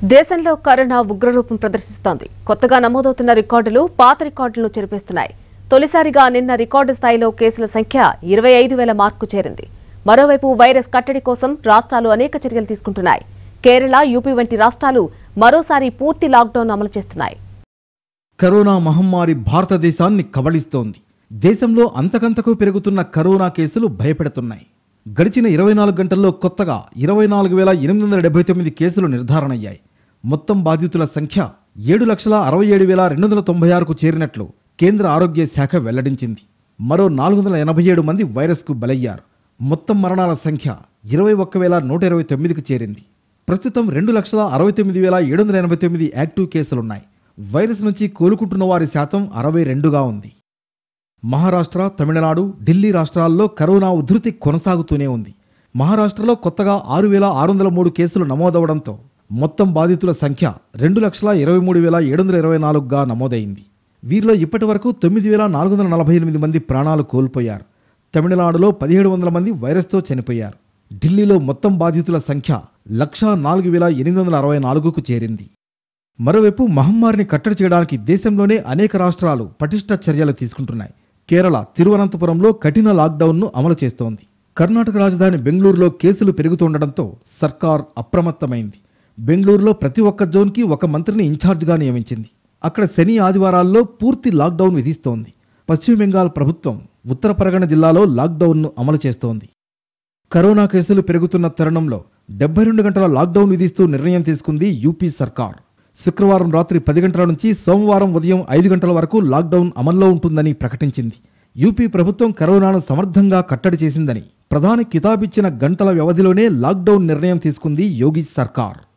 దేశంలో కరోనా ఉగ్రరూపం ప్రదర్శిస్తోంది కొత్తగా నమోదవుతున్న రికార్డులు పాత రికార్డులను చెరిపేస్తున్నాయి తొలిసారిగా నిన్న రికార్డు స్థాయిలో కేసుల సంఖ్య ఇరవై ఐదు వేల మార్కు చేరింది మరోవైపు వైరస్ కట్టడి కోసం రాష్ట్రాలు అనేక చర్యలు తీసుకుంటున్నాయి కేరళ యూపీ వంటి రాష్ట్రాలు మరోసారి పూర్తి లాక్డౌన్ అమలు చేస్తున్నాయి కరోనా మహమ్మారి భారతదేశాన్ని కబళిస్తోంది దేశంలో అంతకంతకు పెరుగుతున్న కరోనా కేసులు భయపెడుతున్నాయి గడిచిన ఇరవై నాలుగు గంటల్లో కొత్తగా ఇరవై నాలుగు వేల ఎనిమిది వందల డెబ్బై తొమ్మిది కేసులు నిర్ధారణయ్యాయి మొత్తం బాధితుల సంఖ్య ఏడు లక్షల అరవై ఏడు వేల రెండు వందల తొంభై ఆరుకు చేరినట్లు కేంద్ర ఆరోగ్య శాఖ వెల్లడించింది మరో నాలుగు వందల ఎనభై ఏడు మంది వైరస్కు బలయ్యారు మొత్తం మరణాల సంఖ్య ఇరవై ఒక్క వేల నూట ఇరవై తొమ్మిదికి చేరింది ప్రస్తుతం రెండు లక్షల అరవై తొమ్మిది వేల ఏడు వందల ఎనభై తొమ్మిది యాక్టివ్ కేసులున్నాయి వైరస్ నుంచి కోలుకుంటున్న వారి శాతం అరవై రెండుగా ఉంది మహారాష్ట్ర తమిళనాడు ఢిల్లీ రాష్ట్రాల్లో కరోనా ఉధృతి కొనసాగుతూనే ఉంది మహారాష్ట్రలో కొత్తగా ఆరు వేల ఆరు వందల మూడు కేసులు నమోదవడంతో మొత్తం బాధితుల సంఖ్య రెండు లక్షల ఇరవై మూడు వేల ఏడు వందల ఇరవై నాలుగుగా నమోదైంది వీరిలో ఇప్పటి వరకు తొమ్మిది వేల నాలుగు వందల నలభై ఎనిమిది మంది ప్రాణాలు కోల్పోయారు తమిళనాడులో పదిహేడు వందల మంది వైరస్తో చనిపోయారు ఢిల్లీలో మొత్తం బాధితుల సంఖ్య లక్షా నాలుగు వేల ఎనిమిది వందల అరవై నాలుగుకు చేరింది మరోవైపు మహమ్మారిని కట్టడి చేయడానికి దేశంలోనే అనేక రాష్ట్రాలు పటిష్ట చర్యలు తీసుకుంటున్నాయి కేరళ తిరువనంతపురంలో కఠిన లాక్డౌన్ను అమలు చేస్తోంది కర్ణాటక రాజధాని బెంగళూరులో కేసులు పెరుగుతుండటంతో సర్కార్ అప్రమత్తమైంది బెంగళూరులో ప్రతి ఒక్క జోన్కి ఒక మంత్రిని ఇన్ఛార్జిగా నియమించింది అక్కడ శని ఆదివారాల్లో పూర్తి లాక్డౌన్ విధిస్తోంది పశ్చిమ బెంగాల్ ప్రభుత్వం ఉత్తర పరగణ జిల్లాలో లాక్డౌన్ను అమలు చేస్తోంది కరోనా కేసులు పెరుగుతున్న తరుణంలో డెబ్బై రెండు గంటల లాక్డౌన్ విధిస్తూ నిర్ణయం తీసుకుంది యూపీ సర్కార్ శుక్రవారం రాత్రి పది గంటల నుంచి సోమవారం ఉదయం ఐదు గంటల వరకు లాక్డౌన్ అమల్లో ఉంటుందని ప్రకటించింది యూపీ ప్రభుత్వం కరోనాను సమర్థంగా కట్టడి చేసిందని ప్రధాని కితాబిచ్చిన గంటల వ్యవధిలోనే లాక్డౌన్ నిర్ణయం తీసుకుంది యోగి సర్కార్